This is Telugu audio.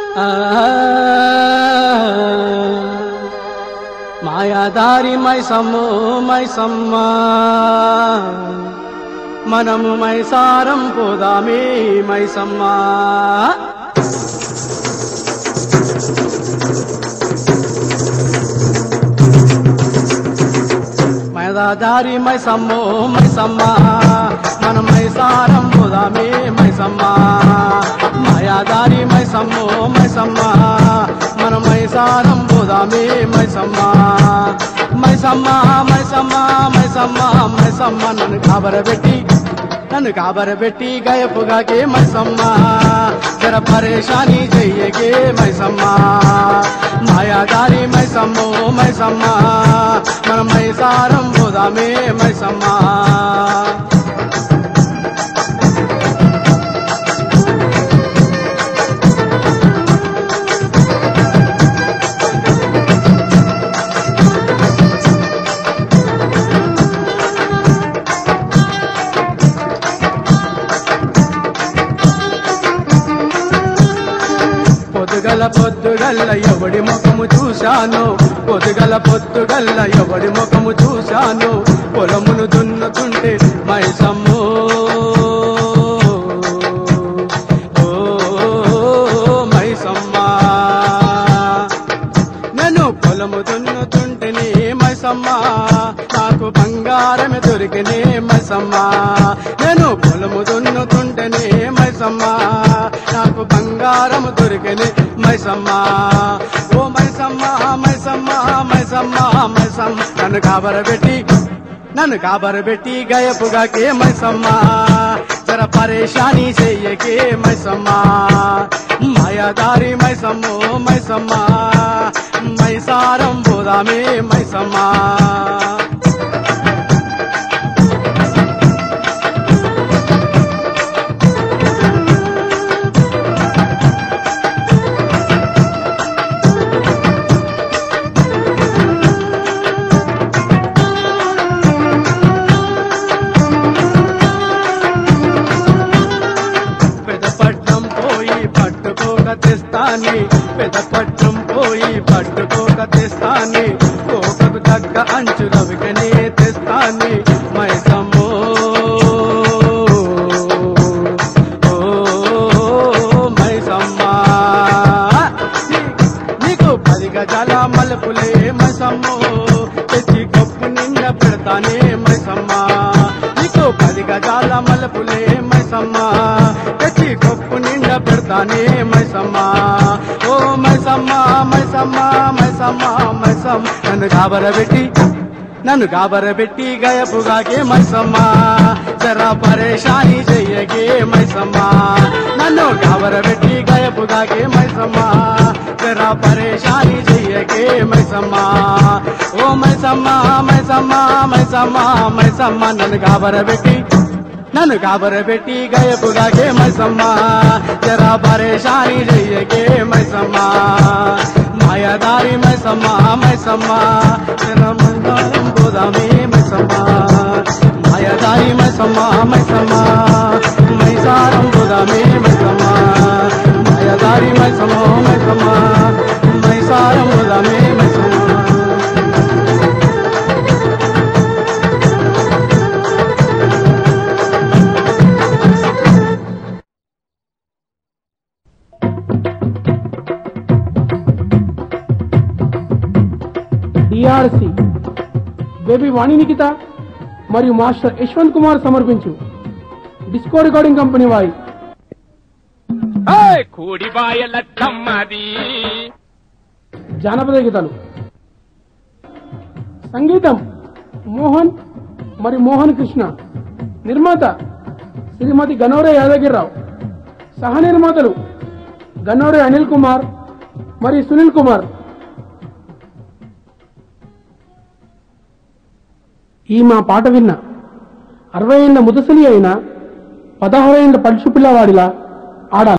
మాయాదారి మైసమ్ము మైసమ్మ మనము మైసారం పోదామే మైసమ్మ మైదాదారి మైసమ్ము మైసమ్మ మనం మైసారం పోదామే మైసమ్మ మాయాదారి మైసమ్ము మైసమ్మ మనం మైసారం పోదామే మైసమ్మ మైసమ్మ మైసమ్మ మైసమ్మ మైసమ్మ నన్ను కాబరబెట్టి నన్ను కాబరబెట్టి గయపుగాకే మైసమ్మ జర పరేషాని చెయ్యకే మైసమ్మ మాయాదారి మైసమ్మో మైసమ్మ మనం మైసారం పోదామే మైసమ్మ పొద్దుగల పొద్దుగల్ల ఎవడి ముఖము చూశాను పొద్దుగల పొద్దుగల్ల ఎవడి ముఖము చూశాను పొలమును దున్నుతుంటే మైసమ్మో ఓ మైసమ్మ నేను పొలము దున్నుతుంటేనే మైసమ్మ నాకు బంగారమే దొరికినే మైసమ్మ నేను పొలము దున్నుతుంటేనే మైసమ్మ నాకు బంగారము దొరికినే మైసమ్మ ఓ మైసమ్మ మైసమ్మ మైసమ్మ మైసమ్మ నన్ను కాబరబెట్టి నన్ను కాబరబెట్టి గయపుగాకే మైసమ్మ జర పరేషాని చెయ్యకే మైసమ్మ మాయాదారి మైసమ్మో మైసమ్మ మైసారం పోదామే మైసమ్మ పెదపట్నం పోయి పట్టుకోక తెస్తాని పెదపట్నం పోయి పట్టుకోక తెస్తాని కోకకు తగ్గ అంచు రవికనే తెస్తాని మైసమ్మో ఓ మైసమ్మ నీ- నీకు పది గజాల మలుపులే మైసమ్మో తెచ్చి కప్పు నిండా పెడతానే మైసమ్మ నీకు పది గజాల మలుపులే మైసమ్మ తెచ్చి కప్పు నిండా పెడతానే మైసమ్మ ఓ మైసమ్మ మైసమ్మ మైసమ్మ మైసమ్మ నన్ను కాబరబెట్టి నన్ను కాబరబెట్టి గయపుగాకే మైసమ్మ జరా పరేషాని చెయ్యకే మైసమ్మ నన్ను కాబరబెట్టి గయపుగాకే మైసమ్మ జరా పరేషాని చెయ్యకే మైసమ్మ ఓ మైసమ్మ మైసమ్మ మైసమ్మ మైసమ్మ నన్ను కాబరబెట్టి నన్ను కాబరబెట్టి గయపుగాకే మైసమ్మ జరా పరేషాని చెయ్యకే మైసమ్మ మాయాదారి మైసమ్మ మైసమ్మ జర మంగళం పోదామే మైసమ్మ మాయాదారి మైసమ్మ మైసమ్మ మైసారం పోదామే మైసమ్మ మాయాదారి మైసమ్మ మైసమ్మ మైసారం పోదామే మైసమ్మ డిఆర్సి బేబీ వాణి నిఖిత మరియు మాస్టర్ యశ్వంత్ కుమార్ సమర్పించు డిస్కో రికార్డింగ్ కంపెనీ వారి ఏయ్, కూడిబాయ లచ్చమ్మది జానపద గీతాలు సంగీతం మోహన్ మరియు మోహన్ కృష్ణ నిర్మాత శ్రీమతి గనోరే యాదగిరిరావు సహ నిర్మాతలు గన్నోరే అనిల్ కుమార్ మరియు సునీల్ కుమార్ ఈ మా పాట విన్న అరవై ఏళ్ల ముదసలి అయిన పదహారు ఏళ్ల పడుచు పిల్లవాడిలా ఆడాలి